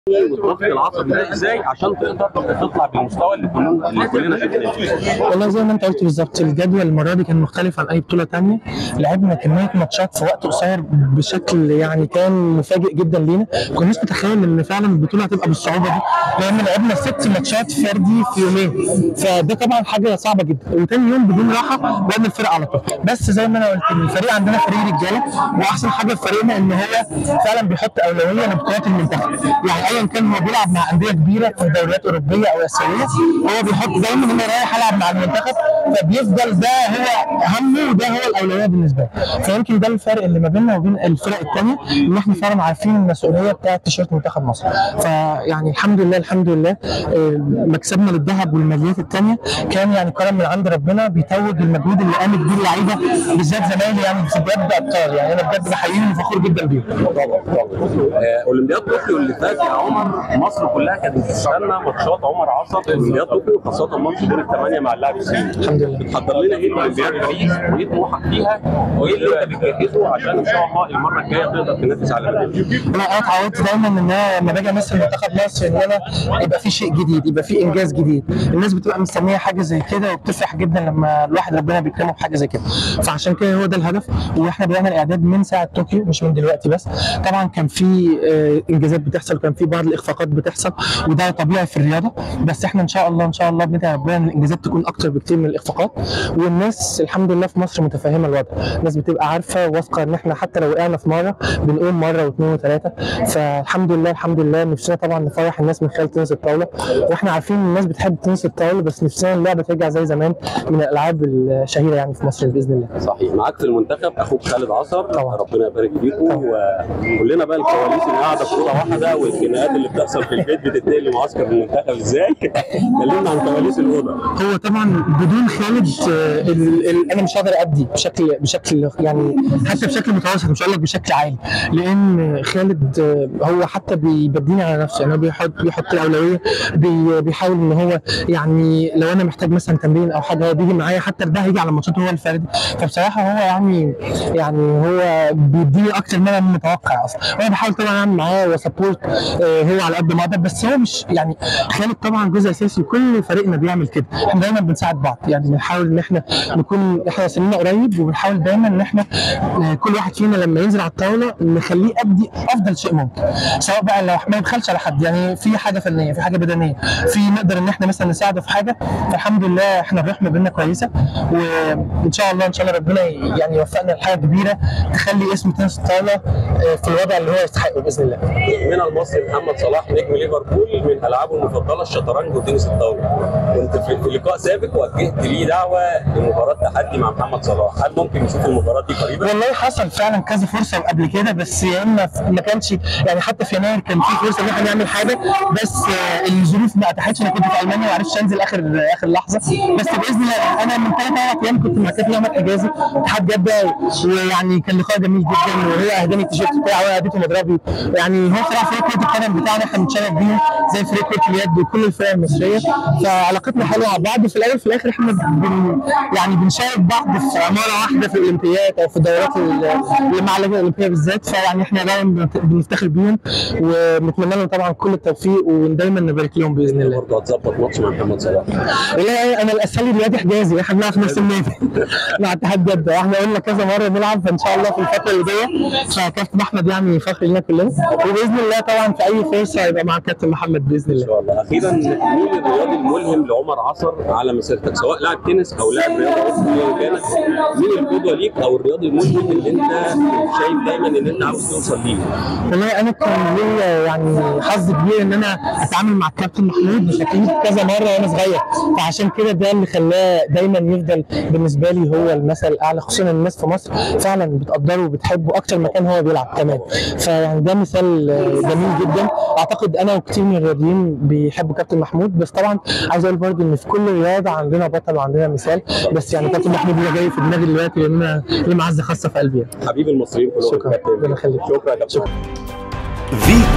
والضغط العصبي ده ازاي عشان تقدر تطلع بالمستوى اللي كلنا اللي كلنا شايفينه والله زي ما انت قلت بالظبط الجدول المره دي كان مختلف عن اي بطوله تانية لعبنا كميه ماتشات في وقت قصير بشكل يعني كان مفاجئ جدا لينا ما كناش متخيل ان فعلا البطوله هتبقى بالصعوبه دي لان لعبنا ست ماتشات فردي في يومين فده طبعا حاجه صعبه جدا وتاني يوم بدون راحه لعبنا الفرق على طول بس زي ما انا قلت الفريق عندنا فريق رجاله واحسن حاجه في فريقنا ان هو فعلا بيحط اولويه لبطولات المنتخب يعني ايا كان هو بيلعب مع انديه كبيره في دوريات اوروبيه او اسيويه هو بيحط دايما ان انا رايح العب مع المنتخب فبيفضل ده هو همه وده هو الاولويه بالنسبه له فيمكن ده الفرق اللي ما بيننا وبين الفرق الثانيه ان احنا فعلا عارفين المسؤوليه بتاعه تيشيرت منتخب مصر فيعني الحمد لله الحمد لله آه، مكسبنا للذهب والميداليات الثانيه كان يعني كرم من عند ربنا بيتوج المجهود اللي قامت بيه اللعيبه بالذات زمايلي يعني في بجد ابطال يعني انا بجد بحييهم وفخور جدا بيهم طبعا طبعا آه، اولمبياد طوكيو اللي فات يا عمر مصر كلها كانت بتستنى ماتشات عمر عصر في اولمبياد طوكيو خاصه ماتش دور الثمانيه مع اللاعب الصيني الحمد لله بتحضر لنا ايه اولمبياد باريس وايه طموحك فيها وايه اللي انت بتجهزه عشان ان شاء الله المره الجايه تقدر تنافس على ميداليه انا انا اتعودت دايما ان انا لما باجي امثل منتخب مصر ان انا يبقى في شيء جديد يبقى في انجاز جديد الناس بتبقى مستنيه حاجه زي كده وبتفرح جدا لما الواحد ربنا بيكرمه بحاجه زي كده فعشان كده هو ده الهدف واحنا بدانا الاعداد من ساعه طوكيو مش من دلوقتي بس طبعا كان في آه، انجازات بتحصل وكان في بعض الاخفاقات بتحصل وده طبيعي في الرياضه بس احنا ان شاء الله ان شاء الله بندعي ربنا ان الانجازات تكون اكتر بكتير من الاخفاقات والناس الحمد لله في مصر متفهمه الوضع الناس بتبقى عارفه واثقه ان احنا حتى لو وقعنا في مره بنقوم مره واثنين وثلاثه فالحمد لله الحمد لله نفسنا طبعا نفرح الناس من خلال تنس الطاوله واحنا عارفين ان الناس بتحب تنس الطاوله بس نفسنا اللعبه ترجع زي زمان من الالعاب الشهيره يعني في مصر باذن الله صحيح معاك في المنتخب اخوك خالد عصر طبعا. ربنا يبارك فيكم وقول لنا بقى الكواليس اللي قاعده في اوضه واحده والخناقات اللي بتحصل في البيت بتتنقل لمعسكر المنتخب ازاي؟ كلمنا عن كواليس الاوضه هو طبعا بدون خالد آه، ال- ال- انا مش هقدر ادي بشكل بشكل يعني حتى بشكل متوسط مش هقول لك بشكل عالي لان خالد آه، هو حتى بيبديني على نفسه يعني هو بيحط بيحط الاولويه بي بيحاول ان هو يعني لو انا محتاج مثلا تمرين او حاجه هو بيجي معايا حتى ده هيجي على ماتشات هو الفردي فبصراحه هو يعني يعني هو بيديني اكتر ما انا متوقع اصلا وانا بحاول طبعا اعمل معاه وسبورت هو على قد ما اقدر بس هو مش يعني خالد طبعا جزء اساسي كل فريقنا بيعمل كده احنا دايما بنساعد بعض يعني بنحاول ان احنا نكون احنا سننا قريب وبنحاول دايما ان احنا آه، كل واحد فينا لما ينزل على الطاوله نخليه يأدي افضل شيء ممكن سواء بقى لو ما يبخلش على حد يعني في حاجه فنيه في حاجه بدنيه في نقدر ان احنا مثلا نساعده في حاجه فالحمد لله احنا الروح ما بيننا كويسه وان شاء الله ان شاء الله ربنا يعني يوفقنا لحاجه كبيره تخلي اسم تنس الطاوله آه، في الوضع اللي هو يستحقه باذن الله من المصري محمد صلاح نجم ليفربول من العابه المفضله الشطرنج وتنس الطاوله كنت في في لقاء سابق وجهت لي دعوه لمباراه تحدي مع محمد صلاح هل ممكن نشوف المباراه دي قريبا؟ والله حصل فعلا كذا فرصه قبل كده بس يا اما ف- ما كانش يعني حتى في يناير كان في فرصه ان احنا نعمل حاجه بس آه، الظروف ما اتاحتش انا كنت في المانيا ما عرفتش انزل اخر اخر لحظه بس باذن الله انا من ثلاث اربع ايام كنت مع كابتن احمد حجازي اتحاد جده ويعني كان لقاء جميل جدا وهي اهداني التيشيرت بتاعي وانا اديته مضربي يعني هو صراحه فريق كره القدم بتاعنا احنا بنتشرف بيهم زي فريق كره اليد وكل الفرق المصريه فعلاقتنا حلوه مع بعض وفي الاول في الاخر احنا بن يعني بنشارك بعض في عماره واحده في الاولمبياد او في الدورات ال- اللي مع اللجنه الاولمبيه بالذات فيعني احنا دايما بنت- بنفتخر بيهم ونتمنى لهم طبعا كل التوفيق ودايما نبارك لهم باذن الله. برضه هتظبط ماتش مع محمد صلاح والله انا الاسهل لي دلوقتي حجازي احنا بنلعب في نفس النادي مع اتحاد جده واحنا قلنا كذا مره نلعب فان شاء الله في الفتره اللي جايه فكابتن احمد يعني فخر لنا كلنا وباذن الله طبعا في اي فرصه هيبقى مع كابتن محمد باذن ان الله شاء الله اخيرا مين الرياضي الملهم لعمر عصر على مسيرتك سواء لاعب تنس او لاعب رياضه اخرى ايا كانت مين القدوه ليك او الرياضي الملهم اللي انت شايف دايما ان انت عاوز توصل ليه والله انا كان ليا يعني حظ كبير ان انا اتعامل مع الكابتن محمود بشكل كذا مره وانا صغير فعشان كده ده اللي خلاه دايما يفضل بالنسبه لي هو المثل الاعلى خصوصا إن الناس في مصر فعلا بتقدره وبتحبه اكتر ما كان هو بيلعب كمان فيعني ده مثال آه، جميل جدا اعتقد انا وكتير من الرياضيين بيحبوا كابتن محمود بس طبعا عايز اقول برضه ان في كل رياضه عندنا بطل وعندنا مثال بس يعني كابتن محمود اللي جاي في دماغي دلوقتي لان انا ليه معزه خاصه في قلبي يعني. حبيب المصريين كلهم شكرا. كابتن. ربنا يخليك. شكرا يا كابتن شكرا. فيتو